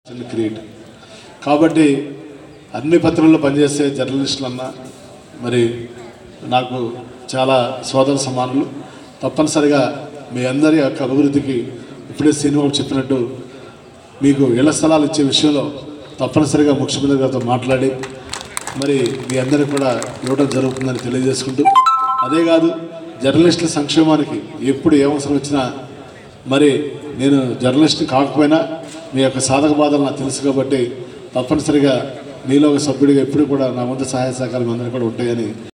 create కాబట్టి అన్ని పత్రికల్లో పనిచేసే జర్నలిస్టులన్నా మరి నాకు చాలా సోదర సమానులు తప్పనిసరిగా మీ అందరి యొక్క అభివృద్ధికి ఇప్పుడే సినిమా చెప్పినట్టు మీకు ఇళ్ల స్థలాలు ఇచ్చే విషయంలో తప్పనిసరిగా ముఖ్యమంత్రి గారితో మాట్లాడి మరి మీ అందరికీ కూడా ఇవ్వడం జరుగుతుందని తెలియజేసుకుంటూ అదే కాదు జర్నలిస్టుల సంక్షేమానికి ఎప్పుడు ఏ అవసరం వచ్చినా మరి నేను జర్నలిస్ట్ కాకపోయినా మీ యొక్క సాధక బాధలు నాకు తెలుసు కాబట్టి తప్పనిసరిగా మీలో ఒక సభ్యుడిగా ఎప్పుడు కూడా నా వంతు సహాయ సహకారం అందరూ కూడా ఉంటాయని